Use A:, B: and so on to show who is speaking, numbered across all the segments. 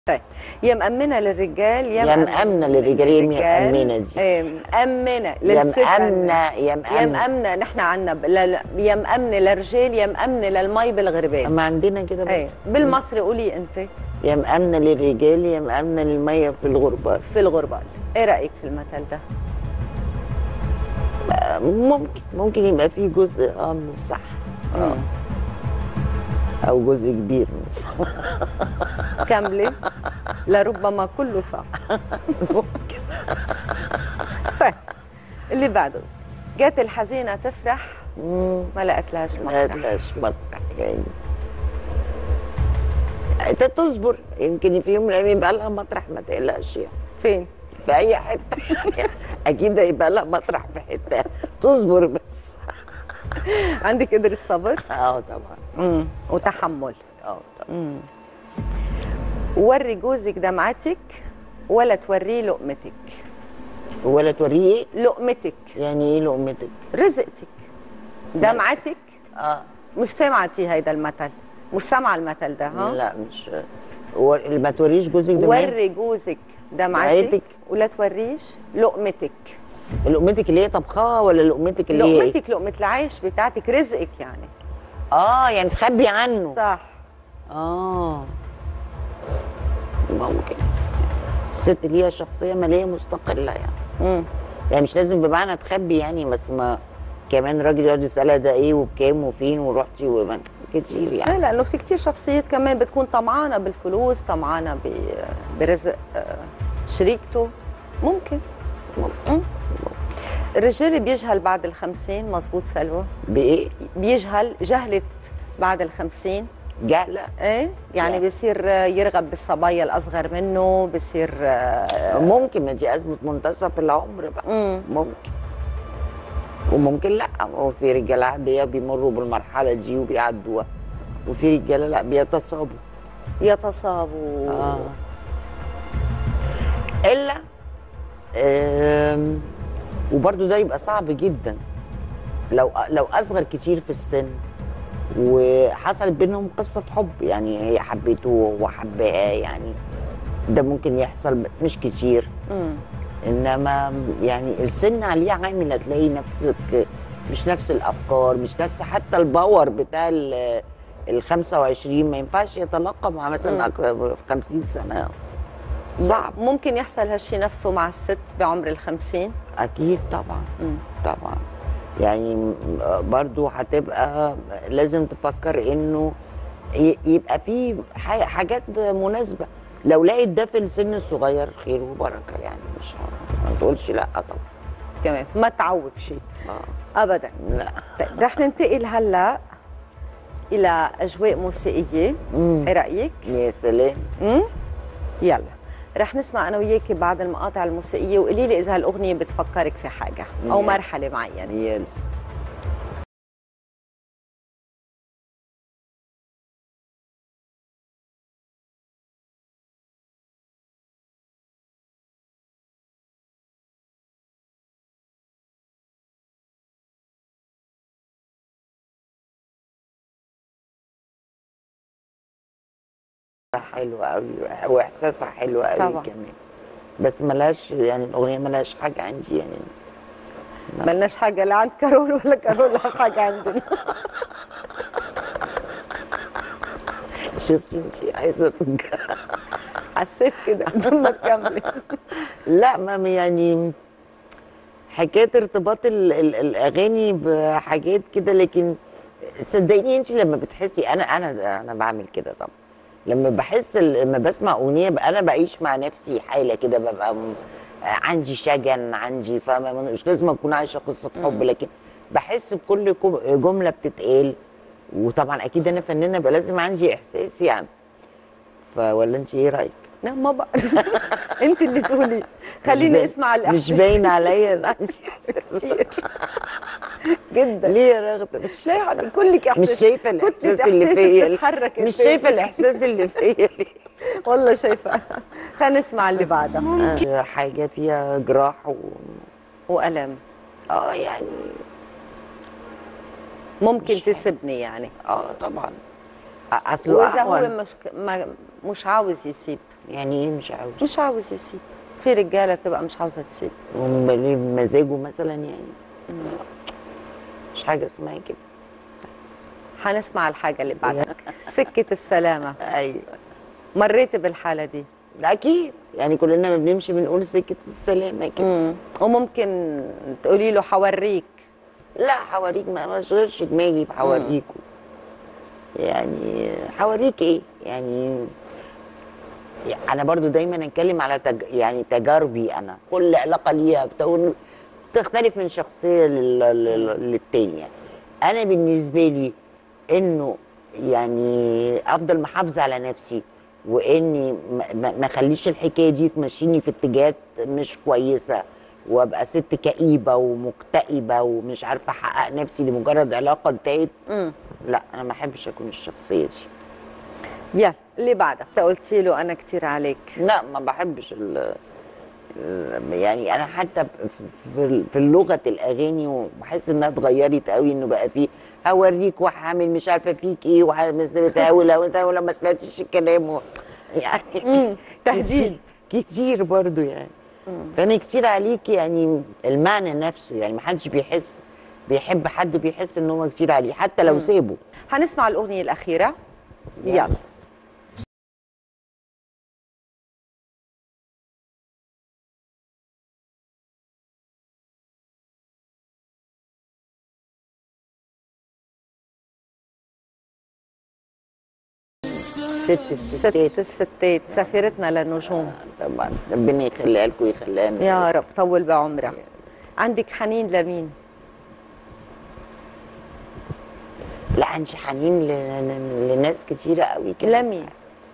A: طيب يا مأمنة للرجال يا,
B: يا مأمنة للرجال، يا مأمنة دي.
A: إيه، مأمنة
B: يا
A: للست
B: مأمنة يا
A: يا
B: مأمنة
A: مأمنة نحن عنا ب... لا لا يا مأمنة للرجال يا مأمنة للمي بالغربال
B: اما عندنا كده برضه.
A: ايه بالمصري قولي انت
B: يا مأمنة للرجال يا مأمنة للمية في الغربة
A: في الغربال ايه رأيك في المثل ده؟
B: ممكن ممكن يبقى فيه جزء اه من الصح اه او جزء كبير من الصح
A: كاملة لربما كله صح طيب اللي بعده جات الحزينة تفرح
B: مم.
A: ما لقت لهاش
B: ما
A: مطرح
B: تلاش مطرح يعني انت تصبر يمكن في يوم من الايام يبقى لها مطرح ما تقلقش يعني
A: فين؟
B: في اي حته اكيد هيبقى لها مطرح في حته تصبر بس
A: عندك قدرة صبر
B: اه طبعا
A: مم. وتحمل
B: اه طبعا
A: مم. وري جوزك دمعتك ولا توريه لقمتك
B: ولا توريه ايه
A: لقمتك
B: يعني ايه لقمتك
A: رزقتك دمعتك
B: اه
A: مش سمعتي هيدا المثل مش سامعه المثل ده ها
B: لا مش و... ما توريش جوزك ده
A: وري جوزك دمعتك
B: دمعتك.
A: ولا توريش لقمتك
B: لقمتك اللي هي طبخها ولا لقمتك اللي هي إيه؟
A: لقمتك لقمه العيش بتاعتك رزقك يعني
B: اه يعني تخبي عنه
A: صح
B: اه ممكن الست ليها شخصيه ماليه مستقله يعني
A: مم.
B: يعني مش لازم بمعنى تخبي يعني بس ما كمان راجل يقعد يسالها ده ايه وبكام وفين ورحتي وما كتير يعني
A: لا لانه في كتير شخصيات كمان بتكون طمعانه بالفلوس طمعانه ب- برزق آه، شريكته ممكن مم. الرجال بيجهل بعد الخمسين مزبوط سلوى
B: بايه؟
A: بيجهل جهلت بعد الخمسين
B: جهله
A: ايه يعني
B: يعني.
A: بصير آه، يرغب بالصبايا الاصغر منه بصير آه،
B: ممكن ما دي ازمه منتصف العمر بقى
A: مم.
B: ممكن وممكن لا هو في رجاله عاديه بيمروا بالمرحله دي وبيعدوها وفي رجاله لا بيتصابوا
A: يتصابوا
B: آه. الا آم، وبرده ده يبقى صعب جدا لو لو اصغر كتير في السن وحصلت بينهم قصه حب يعني هي حبته وهو حبها يعني ده ممكن يحصل مش كتير
A: مم.
B: انما يعني السن عليه عامل هتلاقي نفسك مش نفس الافكار مش نفس حتى الباور بتاع ال ال 25 ما ينفعش يتلاقى مع مثلا أك- 50 سنه صعب
A: ممكن يحصل هالشي نفسه مع الست بعمر الخمسين
B: اكيد طبعا
A: مم.
B: طبعا يعني م- برضو هتبقى لازم تفكر انه ي- يبقى في ح- حاجات مناسبه لو لقيت ده في السن الصغير خير وبركه يعني مش ه- ما تقولش لا طبعا
A: تمام ما تعوف شيء
B: آه.
A: ابدا
B: لا
A: طيب رح ننتقل هلا الى اجواء موسيقيه
B: مم.
A: ايه رايك
B: يا سلام
A: امم يلا رح نسمع انا وياكي بعض المقاطع الموسيقيه وقولي لي اذا هالاغنيه بتفكرك في حاجه او
B: يلا.
A: مرحله معينه
B: يلا حلوة قوي واحساسها حلو قوي
A: طبعا.
B: كمان بس ملهاش يعني الاغنيه ملهاش حاجه عندي يعني
A: ملناش حاجه لا عند كارول ولا كارول لها حاجه عندنا
B: شفتي انت عايزه تنك-
A: حسيت كده بدون ما تكملي
B: لا ما يعني حكايه ارتباط ال ال الاغاني بحاجات كده لكن صدقيني انت لما بتحسي انا انا انا بعمل كده طبعا لما بحس ال- لما بسمع اغنيه بقى انا بعيش مع نفسي حاله كده ببقى م- عندي شجن عندي فاهمه مش لازم اكون عايشه قصه حب لكن بحس بكل كو- جمله بتتقال وطبعا اكيد انا فنانه بقى لازم عندي احساس يعني فولا انت ايه رايك؟
A: لا ما بعرف انت اللي تقولي خليني
B: باين-
A: اسمع الاحساس
B: مش باين عليا ان عندي احساس
A: كتير جدا
B: ليه يا رغده مش
A: لا يعني كلك احساس
B: مش شايفه
A: كتلة
B: الاحساس اللي
A: إحساسك
B: فيا
A: تتحرك
B: مش
A: قدامي.
B: شايفه الاحساس اللي فيا ليه
A: والله شايفه خلينا نسمع اللي بعدها
B: آه، حاجه فيها جراح و...
A: والم
B: اه يعني
A: ممكن
B: مش
A: تسبني يعني
B: اه طبعا أ- اصل
A: واذا هو
B: أهون.
A: مش ما مش عاوز يسيب
B: يعني ايه مش عاوز
A: مش عاوز يسيب في رجاله بتبقى مش عاوزه تسيب
B: هم ليه بمزاجه مثلا يعني مش حاجه اسمها كده
A: حنسمع الحاجه اللي بعدها سكه السلامه
B: ايوه
A: مريت بالحاله دي
B: ده اكيد يعني كلنا ما بنمشي بنقول سكه السلامه كده
A: مم. وممكن تقولي له حوريك
B: لا حواريك ما ما اشغلش دماغي بحواريكوا يعني حواريك ايه يعني انا برضو دايما اتكلم على تج... يعني تجاربي انا كل علاقه ليها بتقول تختلف من شخصيه لل... لل... للتانيه يعني. انا بالنسبه لي انه يعني افضل محافظه على نفسي واني ما- ما ما اخليش الحكايه دي تمشيني في اتجاهات مش كويسه وابقى ست كئيبه ومكتئبه ومش عارفه احقق نفسي لمجرد علاقه انتهت
A: مم.
B: لا انا ما احبش اكون الشخصيه دي
A: يلا اللي بعدها انت قلتي له انا كتير عليك
B: لا ما بحبش ال ال- يعني انا حتى في- في في لغه الاغاني وبحس انها اتغيرت قوي انه بقى فيه هوريك وهعمل مش عارفه فيك ايه وهتهاول ولو ما سمعتش الكلام و... يعني
A: مم. تهديد
B: كتير, كتير برضو يعني فانا كتير عليك يعني المعنى نفسه يعني ما حدش بيحس بيحب حد بيحس ان هو كتير عليه حتى لو سابه
A: هنسمع الاغنيه الاخيره
B: يلا.
A: يلا
B: ست
A: ست
B: الستات
A: الستات سفيرتنا للنجوم
B: طبعا ربنا يخليها لكم ويخليها لنا.
A: يا رب طول بعمرها عندك حنين لمين
B: لا عندي حنين ل... ل... لناس كتيرة قوي كده
A: لمين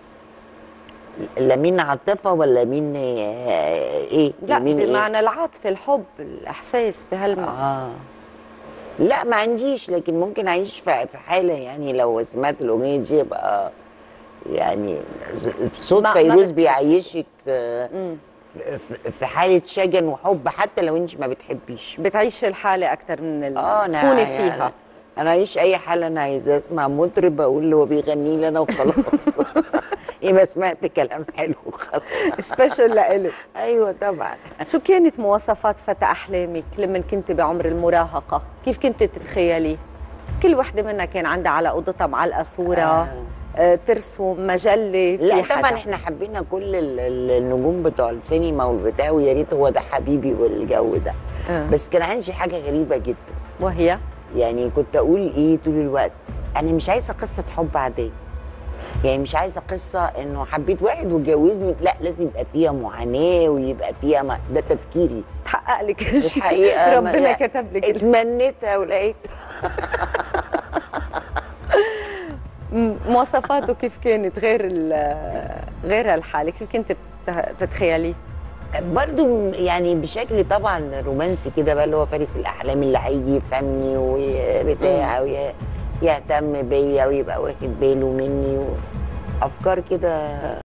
B: لمين عاطفة ولا مين آه، ايه
A: لا
B: لمين
A: بمعنى العاطفه الحب الاحساس بهالمعنى
B: آه. لا ما عنديش لكن ممكن اعيش في في حالة يعني لو سمعت الأغنية دي يبقى يعني صوت
A: ما- ما
B: فيروز
A: بتحسي.
B: بيعيشك آه،
A: مم.
B: في- في حالة شجن وحب حتى لو انت ما بتحبيش
A: بتعيش الحاله اكثر من ال...
B: اه انا
A: تكوني
B: يعني
A: فيها
B: انا اعيش اي حاله انا عايزاه اسمع مطرب اقول له هو بيغني لي انا وخلاص يبقى سمعت كلام حلو خلاص
A: سبيشال لإلك
B: ايوه طبعا
A: شو كانت مواصفات فتى احلامك لما كنت بعمر المراهقه كيف كنت تتخيلي كل وحده منا كان عندها على اوضتها معلقه صوره
B: آه.
A: آه. ترسم مجله في
B: لا
A: حدا
B: طبعا احنا حبينا كل ال- ال- النجوم بتوع السينما والبتاع ويا ريت هو ده حبيبي والجو ده
A: آه.
B: بس كان عندي حاجه غريبه جدا
A: وهي
B: يعني كنت اقول ايه طول الوقت انا مش عايزه قصه حب عاديه يعني مش عايزه قصه انه حبيت واحد واتجوزني لا لازم يبقى فيها معاناه ويبقى فيها ما ده تفكيري
A: تحقق لك شيء
B: الحقيقة ما-
A: ربنا كتب لك
B: اتمنيتها ولقيت
A: م- مواصفاته كيف كانت غير ال- غير الحاله كيف كنت بتت- تتخيلي
B: برضو يعني بشكل طبعا رومانسي كده بقى اللي هو فارس الاحلام اللي هيجي يفهمني وبتاع ويهتم بيا ويبقى واخد باله مني وافكار كده